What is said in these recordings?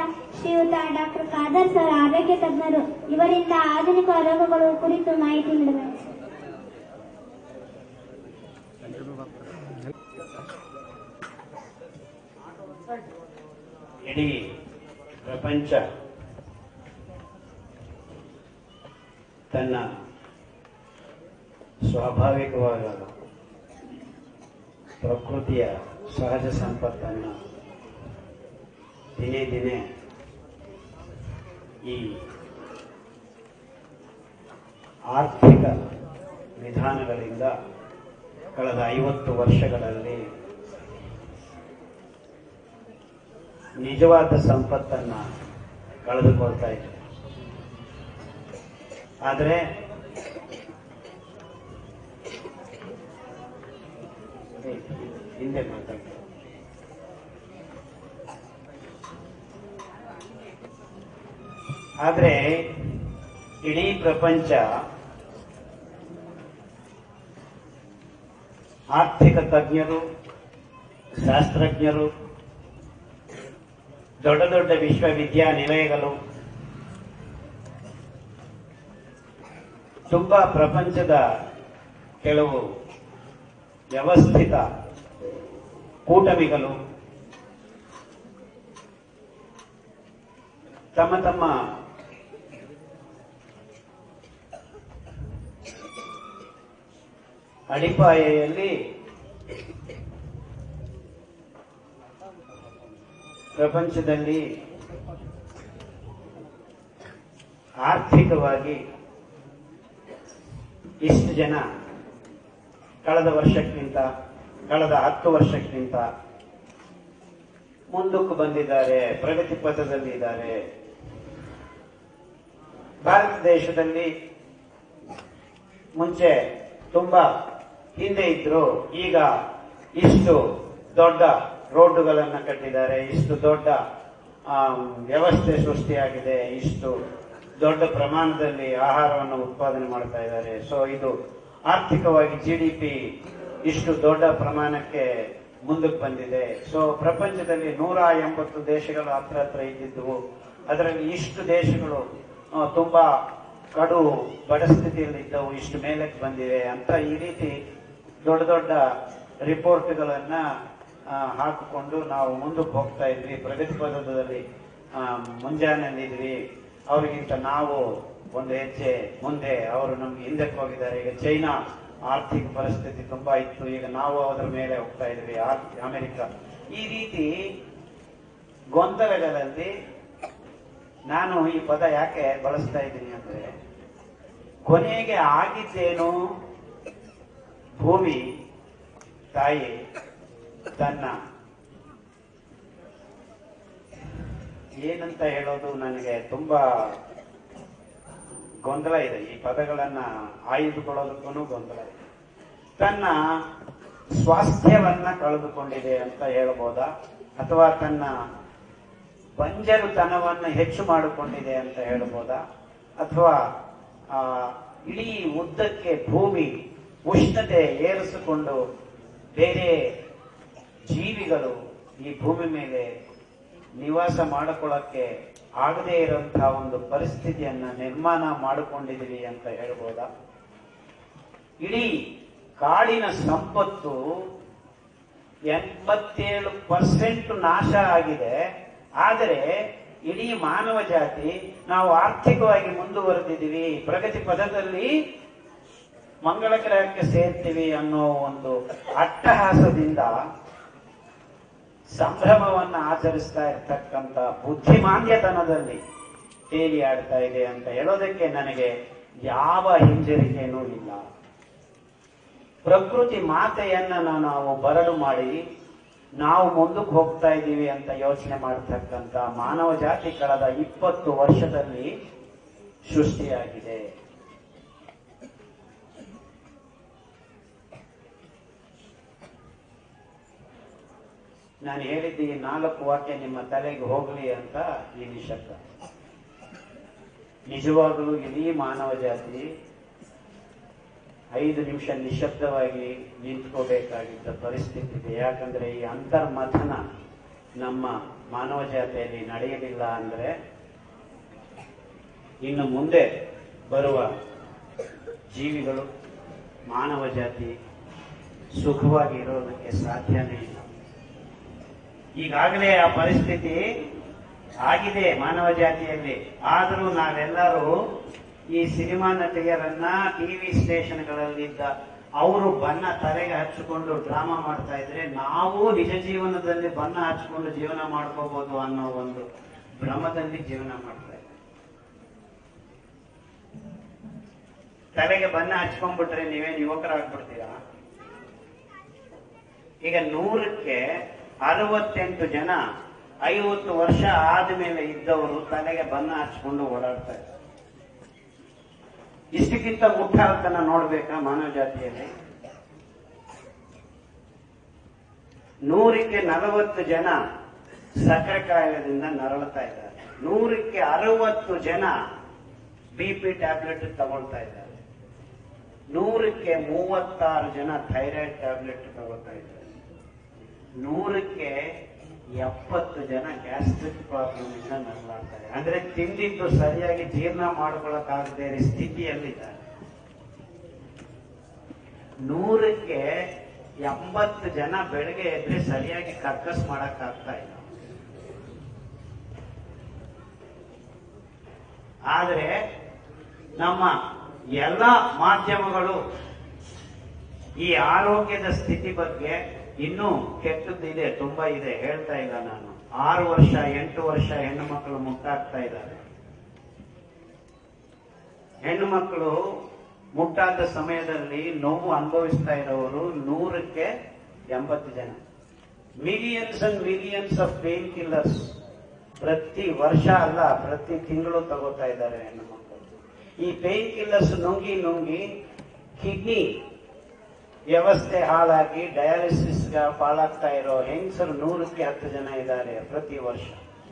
ಶ್ರೀಯುತ doctor Khader sir ಆರೋಗ್ಯ ತಜ್ಞರು ಇವರಿಂದ ಆಧುನಿಕ ರೋಗಗಳು ಕುರಿತು ಮಾಹಿತಿ ನೀಡಬೇಕು ಇಡೀ ಪ್ರಪಂಚ ತನ್ನ ಸ್ವಾಭಾವಿಕವಾದ ಪ್ರಕೃತಿಯ ಸಹಜ ಸಂಪತ್ತನ್ನು ದಿನೇ ದಿನೇ ಈ ಆರ್ಥಿಕ ವಿಧಾನಗಳಿಂದ ಕಳೆದ ಐವತ್ತು ವರ್ಷಗಳಲ್ಲಿ ನಿಜವಾದ ಸಂಪತ್ತನ್ನ ಕಳೆದುಕೊಳ್ತಾ ಇದೆ ಆದರೆ ಹಿಂದೆ ಮಾತಾಡ್ತಾರೆ ಆದ್ರೆ ಇಡೀ ಪ್ರಪಂಚ ಆರ್ಥಿಕ ತಜ್ಞರು ಶಾಸ್ತ್ರಜ್ಞರು ದೊಡ್ಡ ದೊಡ್ಡ ವಿಶ್ವವಿದ್ಯಾನಿಲಯಗಳು ತುಂಬಾ ಪ್ರಪಂಚದ ಕೆಲವು ವ್ಯವಸ್ಥಿತ ಕೂಟಮಿಗಳು ತಮ್ಮ ತಮ್ಮ ಅಡಿಪಾಯಲ್ಲಿ ಪ್ರಪಂಚದಲ್ಲಿ ಆರ್ಥಿಕವಾಗಿ ಇಷ್ಟು ಜನ ಕಳೆದ ವರ್ಷಕ್ಕಿಂತ ಕಳೆದ ಹತ್ತು ವರ್ಷಕ್ಕಿಂತ ಮುಂದಕ್ಕೆ ಬಂದಿದ್ದಾರೆ ಪ್ರಗತಿ ಪಥದಲ್ಲಿ ಇದ್ದಾರೆ ಭಾರತ ದೇಶದಲ್ಲಿ ಮುಂಚೆ ತುಂಬಾ ಹಿಂದೆ ಇದ್ರು ಈಗ ಇಷ್ಟು ದೊಡ್ಡ ರೋಡ್ಡುಗಳನ್ನ ಕಟ್ಟಿದ್ದಾರೆ ಇಷ್ಟು ದೊಡ್ಡ ಆಮ್, ವ್ಯವಸ್ಥೆ ಸೃಷ್ಟಿಯಾಗಿದೆ ಇಷ್ಟು ದೊಡ್ಡ ಪ್ರಮಾಣದಲ್ಲಿ ಆಹಾರವನ್ನು ಉತ್ಪಾದನೆ ಮಾಡ್ತಾ ಇದ್ದಾರೆ ಸೊ ಇದು ಆರ್ಥಿಕವಾಗಿ ಜಿ ಡಿ ಪಿ ಇಷ್ಟು ದೊಡ್ಡ ಪ್ರಮಾಣಕ್ಕೆ ಮುಂದಕ್ಕೆ ಬಂದಿದೆ ಸೊ ಪ್ರಪಂಚದಲ್ಲಿ ನೂರ ಎಂಬತ್ತು ದೇಶಗಳು ಹತ್ರ ಹತ್ರ ಇದ್ದಿದ್ದವು ಅದರಲ್ಲಿ ಇಷ್ಟು ದೇಶಗಳು ಆ, ತುಂಬಾ ಕಡು ಬಡ ಸ್ಥಿತಿಯಲ್ಲಿ ಇದ್ದವು ಇಷ್ಟು ಮೇಲಕ್ಕೆ ಬಂದಿವೆ ಅಂತ ಈ ರೀತಿ ದೊಡ್ಡ ದೊಡ್ಡ ರಿಪೋರ್ಟ್ಗಳನ್ನ ಆ, ಹಾಕಿಕೊಂಡು ನಾವು ಮುಂದಕ್ಕೆ ಹೋಗ್ತಾ ಇದ್ವಿ ಪ್ರಗತಿ ಪದದಲ್ಲಿ ಮುಂಜಾನೆಯಲ್ಲಿದ್ವಿ ಅವರಿಗಿಂತ ನಾವು ಒಂದು ಹೆಜ್ಜೆ ಮುಂದೆ ಅವರು ನಮ್ಗೆ ಹಿಂದಕ್ಕೆ ಹೋಗಿದ್ದಾರೆ ಈಗ ಚೈನಾ ಆರ್ಥಿಕ ಪರಿಸ್ಥಿತಿ ತುಂಬಾ ಇತ್ತು ಈಗ ನಾವು ಅದರ ಮೇಲೆ ಹೋಗ್ತಾ ಇದ್ವಿ ಆರ್- ಅಮೆರಿಕ ಈ ರೀತಿ ಗೊಂದಲಗಳಲ್ಲಿ ನಾನು ಈ ಪದ ಯಾಕೆ ಬಳಸ್ತಾ ಇದ್ದೀನಿ ಅಂದ್ರೆ ಕೊನೆಗೆ ಆಗಿದ್ದೇನು ಭೂಮಿ ತಾಯಿ ತನ್ನ ಏನಂತ ಹೇಳೋದು ನನಗೆ ತುಂಬಾ ಗೊಂದಲ ಇದೆ ಈ ಪದಗಳನ್ನ ಆಯ್ದುಕೊಳ್ಳೋದಕ್ಕೂ ಗೊಂದಲ ಇದೆ ತನ್ನ ಸ್ವಾಸ್ಥ್ಯವನ್ನ ಕಳೆದುಕೊಂಡಿದೆ ಅಂತ ಹೇಳ್ಬೋದಾ ಅಥವಾ ತನ್ನ ಬಂಜರುತನವನ್ನು ಹೆಚ್ಚು ಮಾಡಿಕೊಂಡಿದೆ ಅಂತ ಹೇಳ್ಬೋದಾ ಅಥವಾ ಆ, ಇಡೀ ಉದ್ದಕ್ಕೆ ಭೂಮಿ ಉಷ್ಣತೆ ಏರಿಸಿಕೊಂಡು ಬೇರೆ ಜೀವಿಗಳು ಈ ಭೂಮಿ ಮೇಲೆ ನಿವಾಸ ಮಾಡಿಕೊಳ್ಳಕ್ಕೆ ಆಗದೇ ಇರುವಂತಹ ಒಂದು ಪರಿಸ್ಥಿತಿಯನ್ನ ನಿರ್ಮಾಣ ಮಾಡಿಕೊಂಡಿದೀವಿ ಅಂತ ಹೇಳ್ಬೋದಾ ಇಡೀ ಕಾಡಿನ ಸಂಪತ್ತು ಎಂಬತ್ತೇಳು ಪರ್ಸೆಂಟ್ ನಾಶ ಆಗಿದೆ ಆದರೆ ಇಡೀ ಮಾನವ ಜಾತಿ ನಾವು ಆರ್ಥಿಕವಾಗಿ ಮುಂದುವರೆದಿದ್ದೀವಿ ಪ್ರಗತಿ ಪಥದಲ್ಲಿ ಮಂಗಳ ಗ್ರಹಕ್ಕೆ ಸೇರ್ತೀವಿ ಅನ್ನೋ ಒಂದು ಅಟ್ಟಹಾಸದಿಂದ ಸಂಭ್ರಮವನ್ನ ಆಚರಿಸ್ತಾ ಇರ್ತಕ್ಕಂಥ ಬುದ್ಧಿಮಾಂದ್ಯತನದಲ್ಲಿ ತೇಲಿ ಆಡ್ತಾ ಇದೆ ಅಂತ ಹೇಳೋದಕ್ಕೆ ನನಗೆ ಯಾವ ಹಿಂಜರಿಕೆನೂ ಇಲ್ಲ ಪ್ರಕೃತಿ ಮಾತೆಯನ್ನ ನಾವು ಬರಡು ಮಾಡಿ ನಾವು ಮುಂದಕ್ಕೆ ಹೋಗ್ತಾ ಇದ್ದೀವಿ ಅಂತ ಯೋಚನೆ ಮಾಡತಕ್ಕಂಥ ಮಾನವ ಜಾತಿ ಕಳೆದ ಇಪ್ಪತ್ತು ವರ್ಷದಲ್ಲಿ ಸೃಷ್ಟಿಯಾಗಿದೆ ನಾನು ಹೇಳಿದ್ದ ಈ ನಾಲ್ಕು ವಾಕ್ಯ ನಿಮ್ಮ ತಲೆಗೆ ಹೋಗಲಿ ಅಂತ ಈ ನಿಶಬ್ದ ನಿಜವಾಗಲೂ ಇಡೀ ಮಾನವ ಜಾತಿ ಐದು ನಿಮಿಷ ನಿಶಬ್ದವಾಗಿ ನಿಂತ್ಕೋಬೇಕಾಗಿದ್ದ ಪರಿಸ್ಥಿತಿ ಇದೆ ಯಾಕಂದ್ರೆ ಈ ಅಂತರ್ಮಥನ ನಮ್ಮ ಮಾನವ ಜಾತಿಯಲ್ಲಿ ನಡೆಯಲಿಲ್ಲ ಅಂದ್ರೆ ಇನ್ನು ಮುಂದೆ ಬರುವ ಜೀವಿಗಳು ಮಾನವ ಜಾತಿ ಸುಖವಾಗಿ ಇರೋದಕ್ಕೆ ಸಾಧ್ಯನೇ ಇಲ್ಲ ಈಗಾಗಲೇ ಆ ಪರಿಸ್ಥಿತಿ ಆಗಿದೆ ಮಾನವ ಜಾತಿಯಲ್ಲಿ ಆದರೂ ನಾವೆಲ್ಲರೂ ಈ ಸಿನಿಮಾ ನಟಿಯರನ್ನ ಟಿವಿ ಸ್ಟೇಷನ್ಗಳಲ್ಲಿದ್ದ ಅವರು ಬಣ್ಣ ತಲೆಗೆ ಹಚ್ಚಿಕೊಂಡು ಡ್ರಾಮಾ ಮಾಡ್ತಾ ಇದ್ರೆ ನಾವು ನಿಜ ಜೀವನದಲ್ಲಿ ಬಣ್ಣ ಹಚ್ಕೊಂಡು ಜೀವನ ಮಾಡ್ಕೋಬಹುದು ಅನ್ನೋ ಒಂದು ಭ್ರಮದಲ್ಲಿ ಜೀವನ ಮಾಡ್ತಾ ಇದ್ದೀವಿ ತಲೆಗೆ ಬಣ್ಣ ಹಚ್ಕೊಂಡ್ಬಿಟ್ರೆ ನೀವೇನು ಯುವಕರಾಗ್ಬಿಡ್ತೀರಾ ಈಗ ನೂರಕ್ಕೆ ಅರವತ್ತೆಂಟು ಜನ ಐವತ್ತು ವರ್ಷ ಆದ್ಮೇಲೆ ಇದ್ದವರು ತಲೆಗೆ ಬಣ್ಣ ಹಚ್ಕೊಂಡು ಓಡಾಡ್ತಾ ಇದ್ದಾರೆ ಇಷ್ಟಕ್ಕಿಂತ ಮುಟ್ಟಾಳತನ ನೋಡ್ಬೇಕಾ ಮಾನವ ಜಾತಿಯಲ್ಲಿ ನೂರಕ್ಕೆ ನಲವತ್ತು ಜನ ಸಕ್ಕರೆ ಕಾಯಿಲೆದಿಂದ ನರಳುತ್ತಾ ಇದ್ದಾರೆ ನೂರಕ್ಕೆ ಅರವತ್ತು ಜನ ಬಿ ಪಿ ಟ್ಯಾಬ್ಲೆಟ್ ತಗೊಳ್ತಾ ಇದ್ದಾರೆ ನೂರಕ್ಕೆ ಮೂವತ್ತಾರು ಜನ ಥೈರಾಯ್ಡ್ ಟ್ಯಾಬ್ಲೆಟ್ ತಗೊಳ್ತಾ ಇದ್ದಾರೆ ನೂರಕ್ಕೆ ಎಪ್ಪತ್ತು ಜನ ಗ್ಯಾಸ್ಟ್ರಿಕ್ ಪ್ರಾಬ್ಲಮ್ ಇಂದ ನರಳಾಡ್ತಾರೆ ಅಂದ್ರೆ ತಿಂದಿದ್ದು ಸರಿಯಾಗಿ ಜೀರ್ಣ ಮಾಡ್ಕೊಳಕ್ಕಾಗದೇ ಇರೋ ಸ್ಥಿತಿಯಲ್ಲಿದ್ದಾರೆ ನೂರಕ್ಕೆ ಎಂಬತ್ತು ಜನ ಬೆಳಗ್ಗೆ ಎದ್ರೆ ಸರಿಯಾಗಿ ಕರ್ಕಸ್ ಮಾಡಕ್ ಆಗ್ತಾ ಇಲ್ಲ ಆದ್ರೆ ನಮ್ಮ ಎಲ್ಲ ಮಾಧ್ಯಮಗಳು ಈ ಆರೋಗ್ಯದ ಸ್ಥಿತಿ ಬಗ್ಗೆ ಇನ್ನೂ ಕೆಟ್ಟದ್ದಿದೆ ತುಂಬಾ ಇದೆ ಹೇಳ್ತಾ ಇಲ್ಲ ನಾನು ಆರು ವರ್ಷ ಎಂಟು ವರ್ಷ ಹೆಣ್ಣು ಮಕ್ಕಳು ಮುಟ್ಟಾಗ್ತಾ ಇದ್ದಾರೆ ಹೆಣ್ಣು ಮಕ್ಕಳು ಮುಟ್ಟಾದ ಸಮಯದಲ್ಲಿ ನೋವು ಅನುಭವಿಸ್ತಾ ಇರೋರು ನೂರಕ್ಕೆ ಎಂಬತ್ತು ಜನ millions and millions of painkillers ಪ್ರತಿ ವರ್ಷ ಅಲ್ಲ ಪ್ರತಿ ತಿಂಗಳು ತಗೋತಾ ಇದ್ದಾರೆ ಹೆಣ್ಣು ಮಕ್ಕಳು ಈ ಪೇನ್ ಕಿಲ್ಲರ್ಸ್ ನುಂಗಿ ನುಂಗಿ ಕಿಡ್ನಿ ವ್ಯವಸ್ಥೆ ಹಾಳಾಗಿ ಡಯಾಲಿಸಿಸ್ ಪಾಲಾಗ್ತಾ ಇರೋ ಹೆಂಗಸರು ನೂರಕ್ಕೆ ಹತ್ತು ಜನ ಇದ್ದಾರೆ ಪ್ರತಿ ವರ್ಷ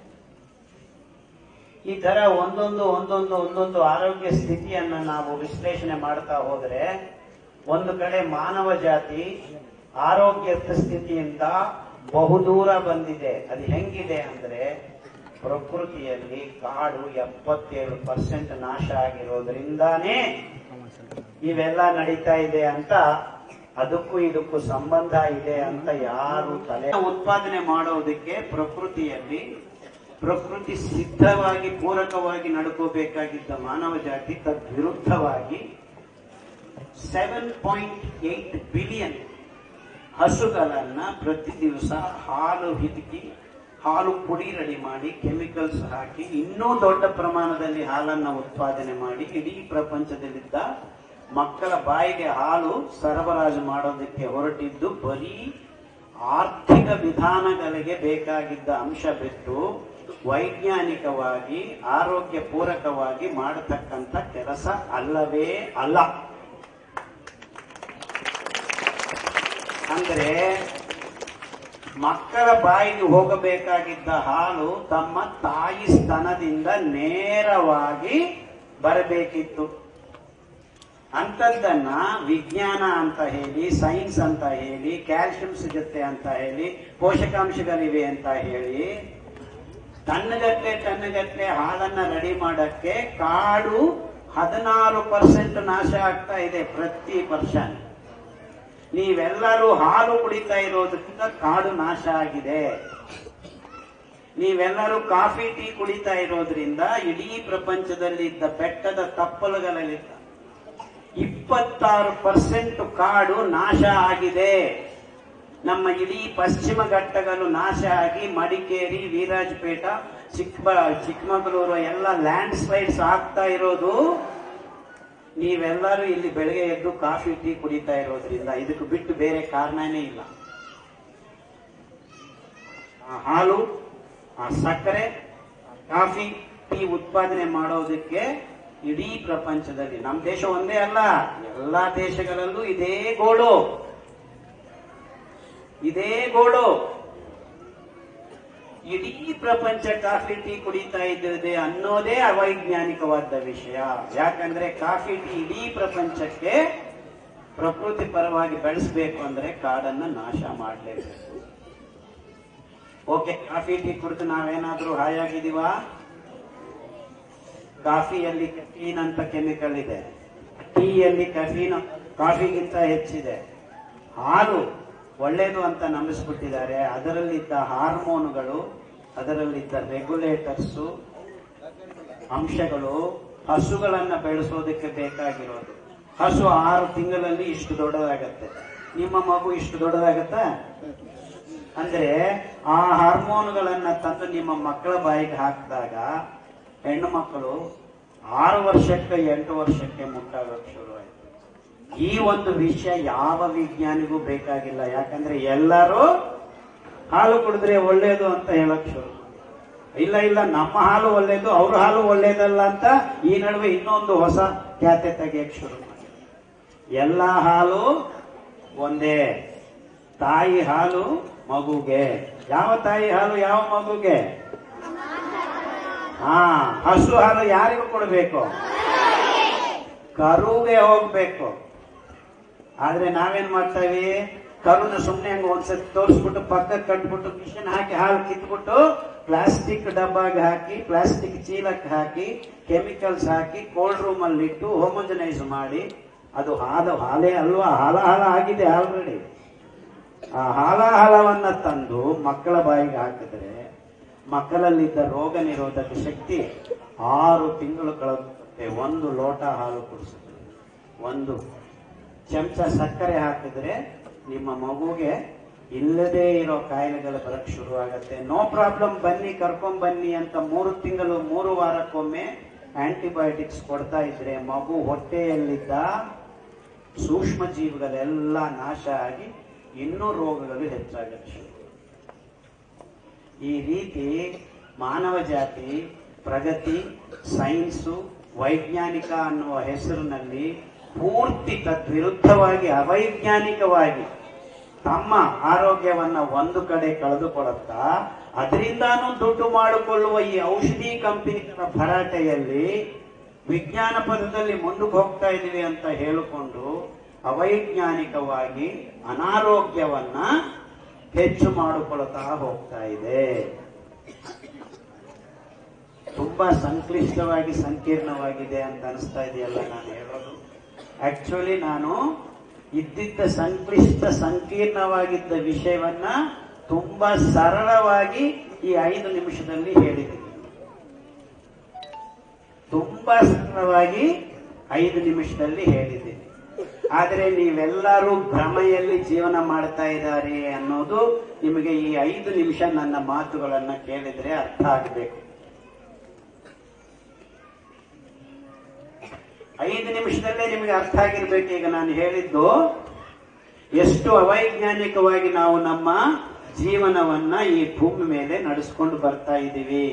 ಈ ತರ ಒಂದೊಂದು ಒಂದೊಂದು ಒಂದೊಂದು ಆರೋಗ್ಯ ಸ್ಥಿತಿಯನ್ನ ನಾವು ವಿಶ್ಲೇಷಣೆ ಮಾಡ್ತಾ ಹೋದ್ರೆ ಒಂದು ಕಡೆ ಮಾನವ ಜಾತಿ ಆರೋಗ್ಯದ ಸ್ಥಿತಿಯಿಂದ ಬಹುದೂರ ಬಂದಿದೆ ಅದು ಹೆಂಗಿದೆ ಅಂದ್ರೆ ಪ್ರಕೃತಿಯಲ್ಲಿ ಕಾಡು ಎಪ್ಪತ್ತೇಳು ಪರ್ಸೆಂಟ್ ನಾಶ ಆಗಿರೋದ್ರಿಂದಾನೇ ಇವೆಲ್ಲ ನಡೀತಾ ಇದೆ ಅಂತ ಅದಕ್ಕೂ ಇದಕ್ಕೂ ಸಂಬಂಧ ಇದೆ ಅಂತ ಯಾರು ತಲೆ ಉತ್ಪಾದನೆ ಮಾಡೋದಕ್ಕೆ ಪ್ರಕೃತಿಯಲ್ಲಿ ಪ್ರಕೃತಿ ಸಿದ್ಧವಾಗಿ ಪೂರಕವಾಗಿ ನಡ್ಕೋಬೇಕಾಗಿದ್ದ ಮಾನವ ಜಾತಿ ತದ್ವಿರುದ್ಧವಾಗಿ ಸೆವೆನ್ ಪಾಯಿಂಟ್ ಏಟ್ ಬಿಲಿಯನ್ ಹಸುಗಳನ್ನ ಪ್ರತಿ ದಿವಸ ಹಾಲು ಹಿದುಕಿ ಹಾಲು ಪುಡಿ ರೆಡಿ ಮಾಡಿ ಕೆಮಿಕಲ್ಸ್ ಹಾಕಿ ಇನ್ನೂ ದೊಡ್ಡ ಪ್ರಮಾಣದಲ್ಲಿ ಹಾಲನ್ನ ಉತ್ಪಾದನೆ ಮಾಡಿ ಇಡೀ ಪ್ರಪಂಚದಲ್ಲಿದ್ದ ಮಕ್ಕಳ ಬಾಯಿಗೆ ಹಾಲು ಸರಬರಾಜು ಮಾಡೋದಕ್ಕೆ ಹೊರಟಿದ್ದು ಬರೀ ಆರ್ಥಿಕ ವಿಧಾನಗಳಿಗೆ ಬೇಕಾಗಿದ್ದ ಅಂಶ ಬಿಟ್ಟು ವೈಜ್ಞಾನಿಕವಾಗಿ ಆರೋಗ್ಯ ಪೂರಕವಾಗಿ ಮಾಡತಕ್ಕಂಥ ಕೆಲಸ ಅಲ್ಲವೇ ಅಲ್ಲ ಅಂದ್ರೆ ಮಕ್ಕಳ ಬಾಯಿಗೆ ಹೋಗಬೇಕಾಗಿದ್ದ ಹಾಲು ತಮ್ಮ ತಾಯಿ ಸ್ತನದಿಂದ ನೇರವಾಗಿ ಬರಬೇಕಿತ್ತು ಅಂಥದ್ದನ್ನ ವಿಜ್ಞಾನ ಅಂತ ಹೇಳಿ ಸೈನ್ಸ್ ಅಂತ ಹೇಳಿ ಕ್ಯಾಲ್ಸಿಯಂ ಸಿಗುತ್ತೆ ಅಂತ ಹೇಳಿ ಪೋಷಕಾಂಶಗಳಿವೆ ಅಂತ ಹೇಳಿ ಟನ್ಗಟ್ಲೆ ಟನ್ಗಟ್ಲೆ ಹಾಲನ್ನ ರೆಡಿ ಮಾಡಕ್ಕೆ ಕಾಡು ಹದಿನಾರು ಪರ್ಸೆಂಟ್ ನಾಶ ಆಗ್ತಾ ಇದೆ ಪ್ರತಿ ವರ್ಷ ನೀವೆಲ್ಲರೂ ಹಾಲು ಕುಡಿತಾ ಇರೋದ್ರಿಂದ ಕಾಡು ನಾಶ ಆಗಿದೆ ನೀವೆಲ್ಲರೂ ಕಾಫಿ ಟೀ ಕುಡಿತಾ ಇರೋದ್ರಿಂದ ಇಡೀ ಪ್ರಪಂಚದಲ್ಲಿ ಇದ್ದ ಬೆಟ್ಟದ ತಪ್ಪಲುಗಳಲ್ಲಿ ಇಪ್ಪತ್ತಾರು ಪರ್ಸೆಂಟ್ ಕಾಡು ನಾಶ ಆಗಿದೆ ನಮ್ಮ ಇಡೀ ಪಶ್ಚಿಮ ಘಟ್ಟಗಳು ನಾಶ ಆಗಿ ಮಡಿಕೇರಿ ವೀರಾಜಪೇಟ ಚಿಕ್ಕ ಚಿಕ್ಕಮಗಳೂರು ಎಲ್ಲ ಲ್ಯಾಂಡ್ ಸ್ಲೈಡ್ಸ್ ಆಗ್ತಾ ಇರೋದು ನೀವೆಲ್ಲರೂ ಇಲ್ಲಿ ಬೆಳಗ್ಗೆ ಎದ್ದು ಕಾಫಿ ಟೀ ಕುಡಿತಾ ಇರೋದ್ರಿಂದ ಇದಕ್ಕೆ ಬಿಟ್ಟು ಬೇರೆ ಕಾರಣನೇ ಇಲ್ಲ ಆ ಹಾಲು ಆ ಸಕ್ಕರೆ ಆ ಕಾಫಿ ಟೀ ಉತ್ಪಾದನೆ ಮಾಡೋದಕ್ಕೆ ಇಡೀ ಪ್ರಪಂಚದಲ್ಲಿ ನಮ್ಮ ದೇಶ ಒಂದೇ ಅಲ್ಲ ಎಲ್ಲಾ ದೇಶಗಳಲ್ಲೂ ಇದೇ ಗೋಳು ಇದೇ ಗೋಳು ಇಡೀ ಪ್ರಪಂಚ ಕಾಫಿ ಟೀ ಕುಡಿತಾ ಇದ್ದಿದೆ ಅನ್ನೋದೇ ಅವೈಜ್ಞಾನಿಕವಾದ ವಿಷಯ ಯಾಕಂದ್ರೆ ಕಾಫಿ ಟೀ ಇಡೀ ಪ್ರಪಂಚಕ್ಕೆ ಪ್ರಕೃತಿ ಪರವಾಗಿ ಬೆಳೆಸಬೇಕು ಅಂದ್ರೆ ಕಾಡನ್ನ ನಾಶ ಮಾಡಲೇಬೇಕು ಓಕೆ ಕಾಫಿ ಟೀ ಕುರಿತು ನಾವೇನಾದ್ರೂ ಹಾಯಾಗಿದೀವಾ ಕಾಫಿಯಲ್ಲಿ ಕೆಫೀನ್ ಅಂತ ಕೆಮಿಕಲ್ ಇದೆ ಟೀಯಲ್ಲಿ ಕಫೀನ್ ಕಾಫಿಗಿಂತ ಹೆಚ್ಚಿದೆ ಹಾಲು ಒಳ್ಳೇದು ಅಂತ ನಂಬಿಸ್ಬಿಟ್ಟಿದ್ದಾರೆ ಅದರಲ್ಲಿದ್ದ ಹಾರ್ಮೋನುಗಳು ಅದರಲ್ಲಿದ್ದ ರೆಗ್ಯುಲೇಟರ್ಸು ಅಂಶಗಳು ಹಸುಗಳನ್ನ ಬೆಳೆಸೋದಕ್ಕೆ ಬೇಕಾಗಿರೋದು ಹಸು ಆರು ತಿಂಗಳಲ್ಲಿ ಇಷ್ಟು ದೊಡ್ಡದಾಗತ್ತೆ ನಿಮ್ಮ ಮಗು ಇಷ್ಟು ದೊಡ್ಡದಾಗತ್ತಾ ಅಂದ್ರೆ ಆ ಹಾರ್ಮೋನ್ಗಳನ್ನ ತಂದು ನಿಮ್ಮ ಮಕ್ಕಳ ಬಾಯಿಗೆ ಹಾಕಿದಾಗ ಹೆಣ್ಣು ಮಕ್ಕಳು ಆರು ವರ್ಷಕ್ಕೆ ಎಂಟು ವರ್ಷಕ್ಕೆ ಮುಟ್ಟಾಗಕ್ಕೆ ಶುರುವಾಯಿತು ಈ ಒಂದು ವಿಷಯ ಯಾವ ವಿಜ್ಞಾನಿಗೂ ಬೇಕಾಗಿಲ್ಲ ಯಾಕಂದ್ರೆ ಎಲ್ಲರೂ ಹಾಲು ಕುಡಿದ್ರೆ ಒಳ್ಳೇದು ಅಂತ ಹೇಳಕ್ ಶುರು ಇಲ್ಲ ಇಲ್ಲ ನಮ್ಮ ಹಾಲು ಒಳ್ಳೇದು ಅವ್ರ ಹಾಲು ಒಳ್ಳೇದಲ್ಲ ಅಂತ ಈ ನಡುವೆ ಇನ್ನೊಂದು ಹೊಸ ಖ್ಯಾತೆ ತೆಗೆಯಕ್ ಶುರು ಮಾಡಿ ಎಲ್ಲ ಹಾಲು ಒಂದೇ ತಾಯಿ ಹಾಲು ಮಗುಗೆ ಯಾವ ತಾಯಿ ಹಾಲು ಯಾವ ಮಗುಗೆ ಹಾ ಹಸು ಹಾಲು ಯಾರಿಗೂ ಕೊಡಬೇಕು ಕರುಗೆ ಹೋಗ್ಬೇಕು ಆದ್ರೆ ನಾವೇನ್ ಮಾಡ್ತೇವೆ ಕರುನ ಸುಮ್ನೆ ಹಂಗ ಒಂದ್ಸತಿ ತೋರಿಸ್ಬಿಟ್ಟು ಪಕ್ಕಕ್ಕೆ ಕಟ್ಬಿಟ್ಟು ಮಿಷನ್ ಹಾಕಿ ಹಾಲು ಕಿತ್ಬಿಟ್ಟು ಪ್ಲಾಸ್ಟಿಕ್ ಡಬ್ಬಾಗ ಹಾಕಿ ಪ್ಲಾಸ್ಟಿಕ್ ಚೀಲಕ್ಕೆ ಹಾಕಿ ಕೆಮಿಕಲ್ಸ್ ಹಾಕಿ ಕೋಲ್ಡ್ ರೂಮ್ ಅಲ್ಲಿ ಇಟ್ಟು ಹೋಮೋಜನೈಸ್ ಮಾಡಿ ಅದು ಹಾದ ಹಾಲೇ ಅಲ್ವಾ ಹಾಲ ಹಾಲ ಆಗಿದೆ ಆಲ್ರೆಡಿ ಆ ಹಾಲಾಹಲವನ್ನ ತಂದು ಮಕ್ಕಳ ಬಾಯಿಗೆ ಹಾಕಿದ್ರೆ ಮಕ್ಕಳಲ್ಲಿದ್ದ ರೋಗ ನಿರೋಧಕ ಶಕ್ತಿ ಆರು ತಿಂಗಳು ಕಳೆದುತ್ತೆ ಒಂದು ಲೋಟ ಹಾಲು ಕುಡಿಸುತ್ತೆ ಒಂದು ಚಮಚ ಸಕ್ಕರೆ ಹಾಕಿದ್ರೆ ನಿಮ್ಮ ಮಗುಗೆ ಇಲ್ಲದೇ ಇರೋ ಕಾಯಿಲೆಗಳು ಬರಕ್ ಶುರು ಆಗತ್ತೆ ನೋ ಪ್ರಾಬ್ಲಮ್ ಬನ್ನಿ ಕರ್ಕೊಂಡ್ ಬನ್ನಿ ಅಂತ ಮೂರು ತಿಂಗಳು ಮೂರು ವಾರಕ್ಕೊಮ್ಮೆ ಆಂಟಿಬಯೋಟಿಕ್ಸ್ ಕೊಡ್ತಾ ಇದ್ರೆ ಮಗು ಹೊಟ್ಟೆಯಲ್ಲಿದ್ದ ಸೂಕ್ಷ್ಮ ಜೀವಿಗಳೆಲ್ಲ ನಾಶ ಆಗಿ ಇನ್ನೂ ರೋಗಗಳು ಹೆಚ್ಚಾಗಕ್ಕೆ ಶುರು ಈ ರೀತಿ ಮಾನವ ಜಾತಿ ಪ್ರಗತಿ ಸೈನ್ಸು ವೈಜ್ಞಾನಿಕ ಅನ್ನುವ ಹೆಸರಿನಲ್ಲಿ ಪೂರ್ತಿ ತದ್ವಿರುದ್ಧವಾಗಿ ಅವೈಜ್ಞಾನಿಕವಾಗಿ ತಮ್ಮ ಆರೋಗ್ಯವನ್ನ ಒಂದು ಕಡೆ ಕಳೆದುಕೊಳ್ಳುತ್ತಾ ಅದರಿಂದಾನು ದುಡ್ಡು ಮಾಡಿಕೊಳ್ಳುವ ಈ ಔಷಧಿ ಕಂಪನಿಗಳ ಭರಾಟೆಯಲ್ಲಿ ವಿಜ್ಞಾನ ಪದದಲ್ಲಿ ಮುಂದಕ್ಕೆ ಹೋಗ್ತಾ ಇದೀವಿ ಅಂತ ಹೇಳಿಕೊಂಡು ಅವೈಜ್ಞಾನಿಕವಾಗಿ ಅನಾರೋಗ್ಯವನ್ನ ಹೆಚ್ಚು ಮಾಡಿಕೊಳ್ತಾ ಹೋಗ್ತಾ ಇದೆ ತುಂಬಾ ಸಂಕ್ಲಿಷ್ಟವಾಗಿ ಸಂಕೀರ್ಣವಾಗಿದೆ ಅಂತ ಅನಿಸ್ತಾ ಇದೆಯಲ್ಲ ನಾನು ಹೇಳೋದು ಆಕ್ಚುಲಿ ನಾನು ಇದ್ದಿದ್ದ ಸಂಕ್ಲಿಷ್ಟ ಸಂಕೀರ್ಣವಾಗಿದ್ದ ವಿಷಯವನ್ನ ತುಂಬಾ ಸರಳವಾಗಿ ಈ ಐದು ನಿಮಿಷದಲ್ಲಿ ಹೇಳಿದ್ದೀನಿ ತುಂಬಾ ಸರಳವಾಗಿ ಐದು ನಿಮಿಷದಲ್ಲಿ ಹೇಳಿದ್ದೀನಿ ಆದರೆ ನೀವೆಲ್ಲರೂ ಭ್ರಮೆಯಲ್ಲಿ ಜೀವನ ಮಾಡ್ತಾ ಇದ್ದಾರೆ ಅನ್ನೋದು ನಿಮಗೆ ಈ ಐದು ನಿಮಿಷ ನನ್ನ ಮಾತುಗಳನ್ನ ಕೇಳಿದ್ರೆ ಅರ್ಥ ಆಗಬೇಕು ಐದು ನಿಮಿಷದಲ್ಲೇ ನಿಮಗೆ ಅರ್ಥ ಆಗಿರ್ಬೇಕು ಈಗ ನಾನು ಹೇಳಿದ್ದು ಎಷ್ಟು ಅವೈಜ್ಞಾನಿಕವಾಗಿ ನಾವು ನಮ್ಮ ಜೀವನವನ್ನ ಈ ಭೂಮಿ ಮೇಲೆ ನಡೆಸ್ಕೊಂಡು ಬರ್ತಾ ಇದ್ದೀವಿ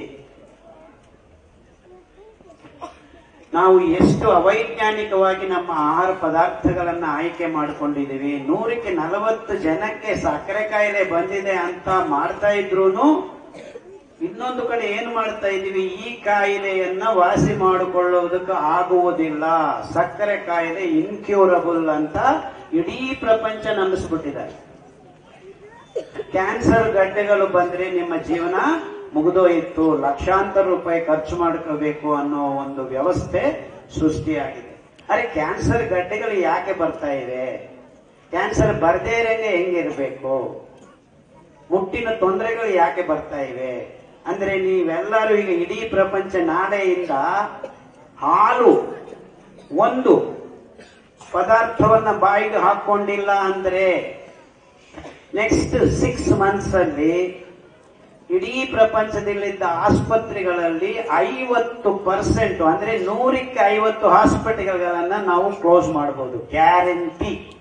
ನಾವು ಎಷ್ಟು ಅವೈಜ್ಞಾನಿಕವಾಗಿ ನಮ್ಮ ಆಹಾರ ಪದಾರ್ಥಗಳನ್ನ ಆಯ್ಕೆ ಮಾಡಿಕೊಂಡಿದ್ದೀವಿ ನೂರಕ್ಕೆ ನಲವತ್ತು ಜನಕ್ಕೆ ಸಕ್ಕರೆ ಕಾಯಿಲೆ ಬಂದಿದೆ ಅಂತ ಮಾಡ್ತಾ ಇದ್ರೂನು ಇನ್ನೊಂದು ಕಡೆ ಏನು ಮಾಡ್ತಾ ಇದ್ದೀವಿ ಈ ಕಾಯಿಲೆಯನ್ನ ವಾಸಿ ಮಾಡಿಕೊಳ್ಳುವುದಕ್ಕೆ ಆಗುವುದಿಲ್ಲ ಸಕ್ಕರೆ ಕಾಯಿಲೆ ಇನ್ಕ್ಯೂರಬಲ್ ಅಂತ ಇಡೀ ಪ್ರಪಂಚ ನಂಬಿಸ್ಬಿಟ್ಟಿದ್ದಾರೆ ಕ್ಯಾನ್ಸರ್ ಗಡ್ಡೆಗಳು ಬಂದ್ರೆ ನಿಮ್ಮ ಜೀವನ ಮುಗಿದೋಯಿತು ಲಕ್ಷಾಂತರ ರೂಪಾಯಿ ಖರ್ಚು ಮಾಡ್ಕೋಬೇಕು ಅನ್ನೋ ಒಂದು ವ್ಯವಸ್ಥೆ ಸೃಷ್ಟಿಯಾಗಿದೆ ಅರೆ ಕ್ಯಾನ್ಸರ್ ಗಡ್ಡೆಗಳು ಯಾಕೆ ಬರ್ತಾ ಇವೆ ಕ್ಯಾನ್ಸರ್ ಬರ್ದೇ ಇರಂಗೆ ಹೆಂಗಿರ್ಬೇಕು ಮುಟ್ಟಿನ ತೊಂದರೆಗಳು ಯಾಕೆ ಬರ್ತಾ ಇವೆ ಅಂದ್ರೆ ನೀವೆಲ್ಲರೂ ಈಗ ಇಡೀ ಪ್ರಪಂಚ ನಾಳೆಯಿಂದ ಹಾಲು ಒಂದು ಪದಾರ್ಥವನ್ನ ಬಾಯಿಗೆ ಹಾಕೊಂಡಿಲ್ಲ ಅಂದ್ರೆ ನೆಕ್ಸ್ಟ್ ಸಿಕ್ಸ್ ಮಂತ್ಸ್ ಅಲ್ಲಿ ಇಡೀ ಪ್ರಪಂಚದಲ್ಲಿದ್ದ ಆಸ್ಪತ್ರೆಗಳಲ್ಲಿ ಐವತ್ತು ಪರ್ಸೆಂಟ್ ಅಂದ್ರೆ ನೂರಕ್ಕೆ ಐವತ್ತು ಹಾಸ್ಪಿಟಲ್ಗಳನ್ನ ನಾವು ಕ್ಲೋಸ್ ಮಾಡಬಹುದು ಗ್ಯಾರಂಟಿ